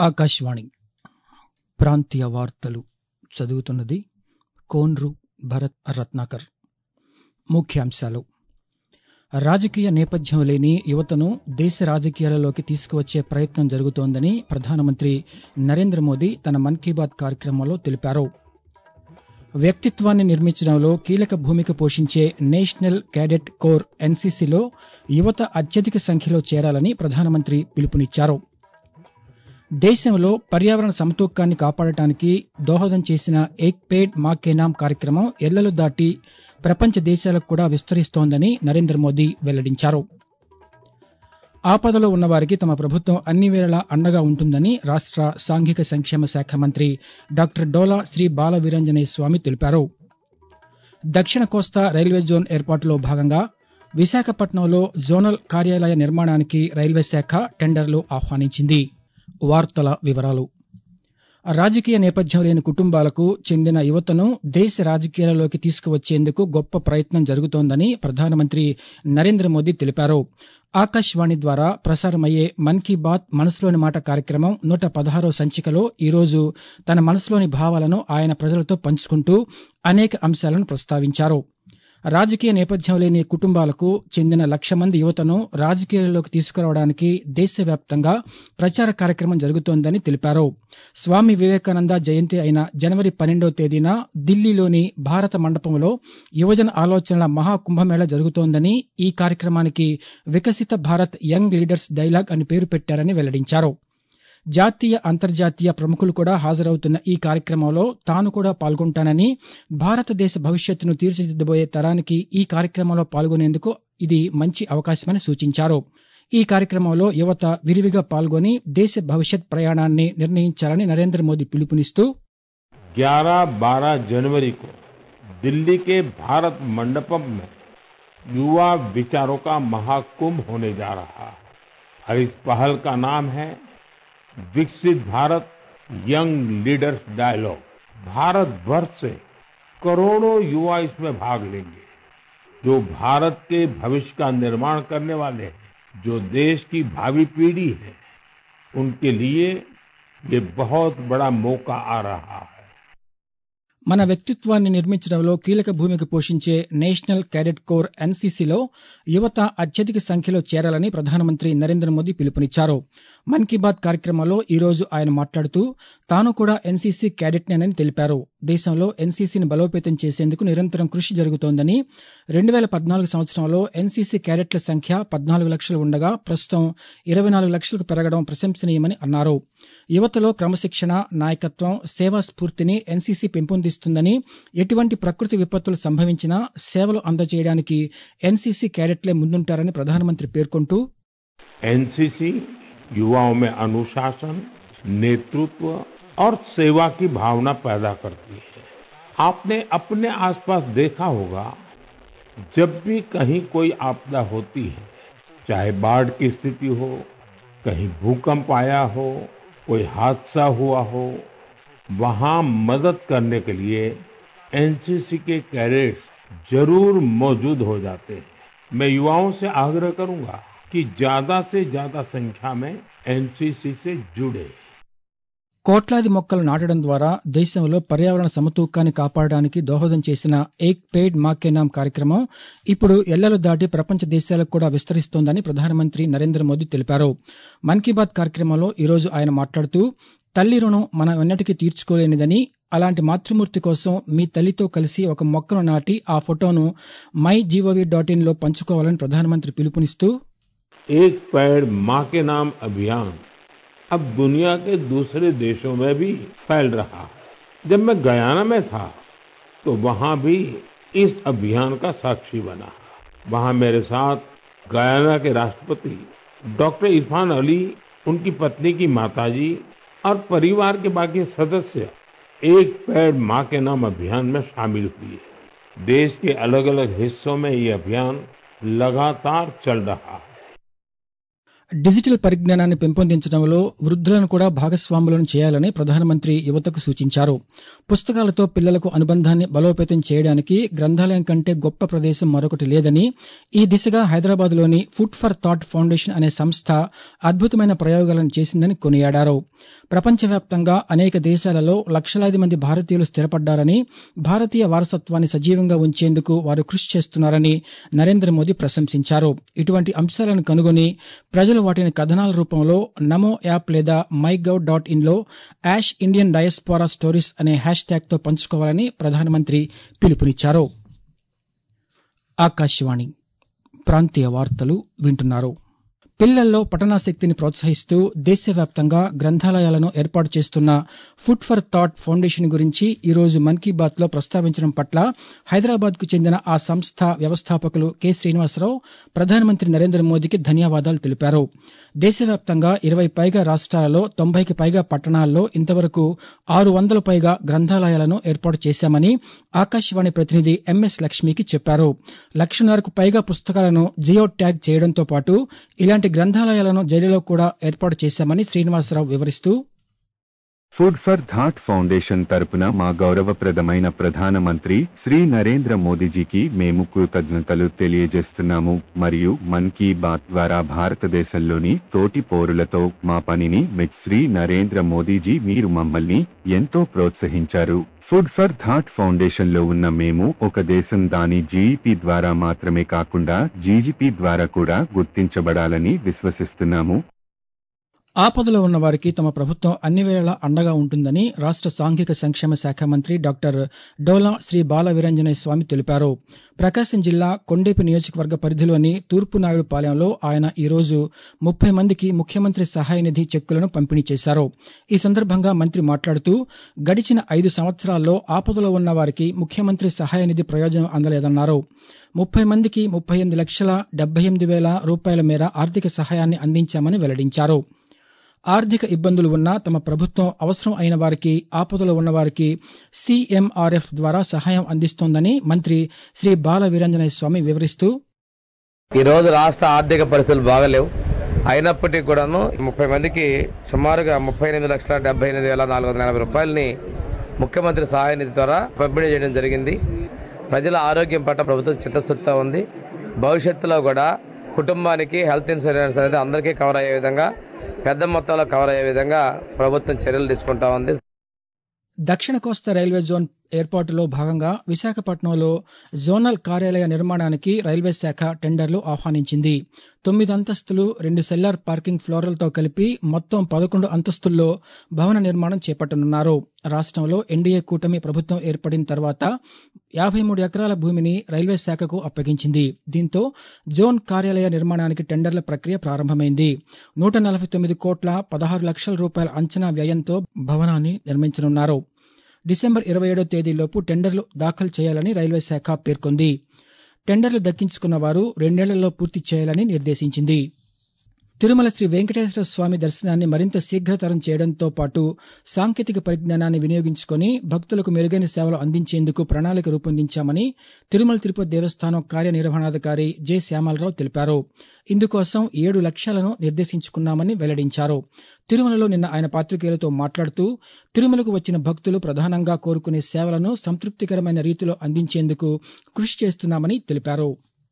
ఆకాశవాణి ప్రాంతీయ వార్తలు చదువుతున్నది కోన్రు భరత్ రత్నాకర్ ముఖ్యాంశాలు రాజకీయ నేపథ్యం లేని యువతను దేశ రాజకీయాలలోకి తీసుకువచ్చే ప్రయత్నం జరుగుతోందని ప్రధానమంత్రి నరేంద్ర మోదీ తన మన్ కీ బాత్ కార్యక్రమంలో తెలిపారు వ్యక్తిత్వాన్ని నిర్మించడంలో కీలక భూమిక పోషించే నేషనల్ క్యాడెట్ కోర్ ఎన్సీసీలో యువత అత్యధిక సంఖ్యలో చేరాలని ప్రధానమంత్రి పిలుపునిచ్చారు దేశంలో పర్యావరణ సమతూకాన్ని కాపాడటానికి దోహదం చేసిన ఏక్ పేడ్ మా కే నామ్ కార్యక్రమం ఎల్లలు దాటి ప్రపంచ దేశాలకు కూడా విస్తరిస్తోందని నరేంద్ర మోదీ వెల్లడించారు ఆపదలో ఉన్నవారికి తమ ప్రభుత్వం అన్ని వేళలా అండగా ఉంటుందని రాష్ట్ర సాంఘిక సంక్షేమ శాఖ మంత్రి డాక్టర్ డోలా శ్రీ బాల వీరంజనేయ స్వామి తెలిపారు దక్షిణ కోస్తా రైల్వే జోన్ ఏర్పాటులో భాగంగా విశాఖపట్నంలో జోనల్ కార్యాలయ నిర్మాణానికి రైల్వే శాఖ టెండర్లు ఆహ్వానించింది వార్తల వివరాలు రాజకీయ నేపథ్యం లేని కుటుంబాలకు చెందిన యువతను దేశ రాజకీయాలలోకి తీసుకువచ్చేందుకు గొప్ప ప్రయత్నం జరుగుతోందని ప్రధానమంత్రి నరేంద్ర మోదీ తెలిపారు ఆకాశవాణి ద్వారా ప్రసారమయ్యే మన్ కీ బాత్ మనసులోని మాట కార్యక్రమం నూట పదహారో సంచికలో ఈరోజు తన మనసులోని భావాలను ఆయన ప్రజలతో పంచుకుంటూ అనేక అంశాలను ప్రస్తావించారు రాజకీయ నేపథ్యం లేని కుటుంబాలకు చెందిన లక్ష మంది యువతను రాజకీయాల్లోకి తీసుకురావడానికి దేశవ్యాప్తంగా ప్రచార కార్యక్రమం జరుగుతోందని తెలిపారు స్వామి వివేకానంద జయంతి అయిన జనవరి పన్నెండవ తేదీన ఢిల్లీలోని భారత మండపంలో యువజన ఆలోచనల మహాకుంభమేళ జరుగుతోందని ఈ కార్యక్రమానికి వికసిత భారత్ యంగ్ లీడర్స్ డైలాగ్ అని పేరు పెట్టారని వెల్లడించారు జాతీయ అంతర్జాతీయ ప్రముఖులు కూడా హాజరవుతున్న ఈ కార్యక్రమంలో తాను కూడా పాల్గొంటానని భారతదేశ భవిష్యత్తును తీర్చిదిద్దబోయే తరానికి ఈ కార్యక్రమంలో పాల్గొనేందుకు ఇది మంచి అవకాశమని సూచించారు ఈ కార్యక్రమంలో యువత విరివిగా పాల్గొని దేశ భవిష్యత్ ప్రయాణాన్ని నిర్ణయించాలని నరేంద్ర మోదీ పిలుపునిస్తూ 11 12 जनवरी को दिल्ली के भारत मंडपम में युवा विचारों का महाकुंभ होने जा रहा है और इस पहल का नाम है Viksit Bharat young leaders dialogue Bharat भर से करोड़ों युवा इसमें भाग लेंगे जो भारत के भविष्य का निर्माण करने वाले हैं जो देश की भावी पीढ़ी है उनके लिए ये बहुत बड़ा मौका आ रहा है మన వ్యక్తిత్వాన్ని నిర్మించడంలో కీలక భూమిక పోషించే నేషనల్ క్యాడెట్ కోర్ ఎన్సీసీలో యువత అత్యధిక సంఖ్యలో చేరాలని ప్రధానమంత్రి నరేంద్ర మోదీ పిలుపునిచ్చారు మన్ కీ బాత్ కార్యక్రమంలో ఈ రోజు ఆయన మాట్లాడుతూ తాను కూడా ఎన్సీసీ క్యాడెట్నేనని తెలిపారు దేశంలో ఎన్సీసీని బలోపేతం చేసేందుకు నిరంతరం కృషి జరుగుతోందని రెండు వేల పద్నాలుగు సంవత్సరంలో ఎన్సీసీ క్యాడెట్ల సంఖ్య పద్నాలుగు లక్షలు ఉండగా ప్రస్తుతం ఇరవై నాలుగు లక్షలకు పెరగడం ప్రశంసనీయమని అన్నారు యువతలో క్రమశిక్షణ నాయకత్వం సేవా స్ఫూర్తిని ఎన్సీసీ పెంపొందిస్తుందని ఎటువంటి ప్రకృతి విపత్తులు సంభవించినా సేవలు అందజేయడానికి ఎన్సీసీ క్యాడెట్లే ముందుంటారని ప్రధానమంత్రి పేర్కొంటూ एनसीसी युवाओं में अनुशासन नेतृत्व और सेवा की भावना पैदा करती है आपने अपने आसपास देखा होगा जब भी कहीं कोई आपदा होती है चाहे बाढ़ की स्थिति हो कहीं भूकंप आया हो कोई हादसा हुआ हो वहां मदद करने के लिए एनसीसी के कैडेट्स जरूर मौजूद हो जाते हैं मैं युवाओं से आग्रह करूंगा कि ज्यादा से ज्यादा संख्या में एनसीसी से जुड़े కోట్లాది మొక్కలు నాటడం ద్వారా దేశంలో పర్యావరణ సమతూకాన్ని కాపాడడానికి దోహదం చేసిన ఏక్ పేడ్ మా కే నామ్ కార్యక్రమం ఇప్పుడు ఎల్లలు దాటి ప్రపంచ దేశాలకు కూడా విస్తరిస్తోందని ప్రధానమంత్రి నరేంద్ర మోదీ తెలిపారు మన్ కీ బాత్ కార్యక్రమంలో ఈరోజు ఆయన మాట్లాడుతూ తల్లి రుణం మనం ఎన్నటికీ తీర్చుకోలేనిదని అలాంటి మాతృమూర్తి కోసం మీ తల్లితో కలిసి ఒక మొక్కను నాటి ఆ ఫోటోను మై జీఓవీ డాట్ ఇన్ లో పంచుకోవాలని ప్రధానమంత్రి పిలుపునిస్తూ एक पेड़ माँ के नाम अभियान अब दुनिया के दूसरे देशों में भी फैल रहा है जब मैं गयाना में था तो वहां भी इस अभियान का साक्षी बना वहां मेरे साथ गयाना के राष्ट्रपति डॉक्टर इरफान अली उनकी पत्नी की माताजी और परिवार के बाकी सदस्य एक पेड़ माँ के नाम अभियान में शामिल हुए देश के अलग अलग हिस्सों में ये अभियान लगातार चल रहा है డిజిటల్ పరిజ్ఞానాన్ని పెంపొందించడంలో వృద్ధులను కూడా భాగస్వాములను చేయాలని ప్రధానమంత్రి యువతకు సూచించారు పుస్తకాలతో పిల్లలకు అనుబంధాన్ని బలోపేతం చేయడానికి గ్రంథాలయం కంటే గొప్ప ప్రదేశం మరొకటి లేదని ఈ దిశగా హైదరాబాద్లోని ఫుడ్ ఫర్ థాట్ ఫౌండేషన్ అనే సంస్థ అద్భుతమైన ప్రయోగాలను చేసిందని కొనియాడారు ప్రపంచవ్యాప్తంగా అనేక దేశాలలో లక్షలాది మంది భారతీయులు స్థిరపడ్డారని భారతీయ వారసత్వాన్ని సజీవంగా ఉంచేందుకు వారు కృషి చేస్తున్నారని నరేంద్ర మోదీ ప్రశంసించారు ఇటువంటి అంశాలను కనుగొని ప్రజలు వాటిని కథనాల రూపంలో నమో యాప్ లేదా మై గవ్ డాట్ ఇన్లో యాష్ ఇండియన్ డయస్పోరా స్టోరీస్ అనే హ్యాష్ ట్యాగ్తో పంచుకోవాలని ప్రధానమంత్రి పిలుపునిచ్చారు ఆకాశవాణి ప్రాంతీయ వార్తలు వింటున్నారు పిల్లల్లో పఠనాశక్తిని ప్రోత్సహిస్తూ దేశవ్యాప్తంగా గ్రంథాలయాలను ఏర్పాటు చేస్తున్న ఫుడ్ ఫర్ థాట్ ఫౌండేషన్ గురించి ఈరోజు మన్ కీ బాత్ లో ప్రస్తావించడం పట్ల హైదరాబాద్ కు చెందిన ఆ సంస్థ వ్యవస్థాపకులు కె శ్రీనివాసరావు ప్రధానమంత్రి నరేంద్ర మోదీకి ధన్యవాదాలు తెలిపారు దేశవ్యాప్తంగా ఇరవై పైగా రాష్ట్రాలలో తొంభైకి పైగా పట్టణాల్లో ఇంతవరకు ఆరు వందల పైగా గ్రంథాలయాలను ఏర్పాటు చేశామని ఆకాశవాణి ప్రతినిధి ఎంఎస్ లక్ష్మికి చెప్పారు లక్షన్నరకు పైగా పుస్తకాలను జియో ట్యాగ్ చేయడంతో పాటు ఇలాంటి గ్రంథాలయాలను జైలులో కూడా ఏర్పాటు చేశామని శ్రీనివాసరావు వివరిస్తూ ఫుడ్ ఫర్ థాట్ ఫౌండేషన్ తరపున మా గౌరవప్రదమైన ప్రధానమంత్రి శ్రీ నరేంద్ర మోదీజీకి మేము కృతజ్ఞతలు తెలియజేస్తున్నాము మరియు మన్ కీ బాత్ ద్వారా భారతదేశంలోని తోటి పౌరులతో మా పనిని మెచ్ శ్రీ నరేంద్ర మోదీజీ మీరు మమ్మల్ని ఎంతో ప్రోత్సహించారు ఫుడ్ ఫర్ థాట్ ఫౌండేషన్ లో ఉన్న మేము ఒక దేశం దాని జీఈపీ ద్వారా మాత్రమే కాకుండా జీజీపీ ద్వారా కూడా గుర్తించబడాలని విశ్వసిస్తున్నాము ఆపదలో ఉన్న వారికి తమ ప్రభుత్వం అన్ని వేళలా అండగా ఉంటుందని రాష్ట సాంఘిక సంక్షేమ శాఖ మంత్రి డాక్టర్ డోలా శ్రీ బాల వీరంజనేయ స్వామి తెలిపారు ప్రకాశం జిల్లా కొండేపి నియోజకవర్గ పరిధిలోని తూర్పు నాయుడుపాలెంలో ఆయన ఈరోజు ముప్పై మందికి ముఖ్యమంత్రి సహాయ నిధి చెక్కులను పంపిణీ చేశారు ఈ సందర్భంగా మంత్రి మాట్లాడుతూ గడిచిన ఐదు సంవత్సరాల్లో ఆపదలో ఉన్న వారికి ముఖ్యమంత్రి సహాయ నిధి ప్రయోజనం అందలేదన్నారు ముప్పై మందికి ముప్పై ఎనిమిది లక్షల డెబ్బై ఎనిమిది వేల రూపాయల మేర ఆర్థిక సహాయాన్ని అందించామని వెల్లడించారు ఆర్థిక ఇబ్బందులు ఉన్నా తమ ప్రభుత్వం అవసరం అయిన వారికి ఆపదలో ఉన్న వారికి సీఎంఆర్ఎఫ్ ద్వారా సహాయం అందిస్తోందని మంత్రి శ్రీ బాల వీరంజనేయ స్వామి వివరిస్తూ ఈ రోజు రాష్ట్ర ఆర్థిక పరిస్థితులు బాగలేవు అయినప్పటికీ కూడాను ముప్పై మందికి సుమారుగా ముప్పై ఎనిమిది లక్షల డెబ్బై ఎనిమిది వేల నాలుగు వందల ఎనభై రూపాయలని ముఖ్యమంత్రి సహాయ నిధి ద్వారా పంపిణీ చేయడం జరిగింది ప్రజల ఆరోగ్యం పట్ల ప్రభుత్వం చిత్తశుద్ధితో ఉంది భవిష్యత్తులో కూడా కుటుంబానికి హెల్త్ ఇన్సూరెన్స్ అనేది అందరికీ కవర్ అయ్యే విధంగా పెద్ద మొత్తంలో కవర్ అయ్యే విధంగా ప్రభుత్వం చర్యలు తీసుకుంటా ఉంది దక్షిణ కోస్తా రైల్వే జోన్ ఏర్పాటులో భాగంగా విశాఖపట్నంలో జోనల్ కార్యాలయ నిర్మాణానికి రైల్వే శాఖ టెండర్లు ఆహ్వానించింది తొమ్మిది అంతస్తులు రెండు సెల్లార్ పార్కింగ్ ఫ్లోర్లతో కలిపి మొత్తం పదకొండు అంతస్తుల్లో భవన నిర్మాణం చేపట్టనున్నారు రాష్ట్రంలో ఎన్డీఏ కూటమి ప్రభుత్వం ఏర్పడిన తర్వాత యాభై మూడు ఎకరాల భూమిని రైల్వే శాఖకు అప్పగించింది దీంతో జోన్ కార్యాలయ నిర్మాణానికి టెండర్ల ప్రక్రియ ప్రారంభమైంది నూట నలభై తొమ్మిది కోట్ల పదహారు లక్షల రూపాయల అంచనా వ్యయంతో భవనాన్ని నిర్మించనున్నారు డిసెంబర్ ఇరవై ఏడో తేదీలోపు టెండర్లు దాఖలు చేయాలని రైల్వే శాఖ పేర్కొంది టెండర్లు దక్కించుకున్న వారు రెండేళ్లలో పూర్తి చేయాలని నిర్దేశించింది తిరుమల శ్రీ వెంకటేశ్వర స్వామి దర్శనాన్ని మరింత శీఘ్రతరం చేయడంతో పాటు సాంకేతిక పరిజ్ఞానాన్ని వినియోగించుకుని భక్తులకు మెరుగైన సేవలు అందించేందుకు ప్రణాళిక రూపొందించామని తిరుమల తిరుపతి దేవస్థానం కార్యనిర్వహణాధికారి జె శ్యామలరావు తెలిపారు ఇందుకోసం ఏడు లక్ష్యాలను నిర్దేశించుకున్నామని వెల్లడించారు తిరుమలలో నిన్న ఆయన పాత్రికేయులతో మాట్లాడుతూ తిరుమలకు వచ్చిన భక్తులు ప్రధానంగా కోరుకునే సేవలను సంతృప్తికరమైన రీతిలో అందించేందుకు కృషి చేస్తున్నామని తెలిపారు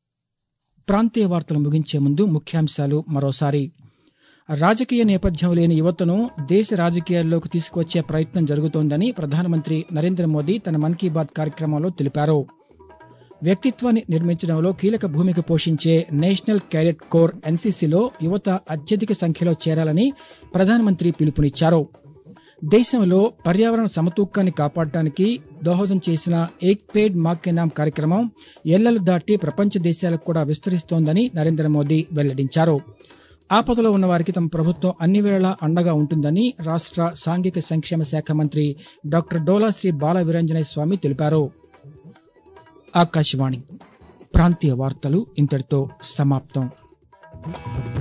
ప్రాంతీయ వార్తలు ముగించే ముందు ముఖ్యాంశాలు మరోసారి రాజకీయ నేపథ్యం లేని యువతను దేశ రాజకీయాల్లోకి తీసుకువచ్చే ప్రయత్నం జరుగుతోందని ప్రధానమంత్రి నరేంద్ర మోదీ తన మన్ కీ బాత్ కార్యక్రమంలో తెలిపారు వ్యక్తిత్వాన్ని నిర్మించడంలో కీలక భూమిక పోషించే నేషనల్ క్యాడెట్ కోర్ ఎన్సీసీలో యువత అత్యధిక సంఖ్యలో చేరాలని ప్రధానమంత్రి పిలుపునిచ్చారు దేశంలో పర్యావరణ సమతూకాన్ని కాపాడటానికి దోహదం చేసిన ఏక్ పేడ్ మాకే నామ్ కార్యక్రమం ఎల్లలు దాటి ప్రపంచ దేశాలకు కూడా విస్తరిస్తోందని నరేంద్ర మోదీ వెల్లడించారు ఆపదలో ఉన్న వారికి తమ ప్రభుత్వం అన్ని వేళలా అండగా ఉంటుందని రాష్ట్ర సాంఘిక సంక్షేమ శాఖ మంత్రి డాక్టర్ డోలా శ్రీ బాల వీరంజనేయ స్వామి తెలిపారు ఆకాశవాణి ప్రాంతీయ వార్తలు ఇంతటితో సమాప్తం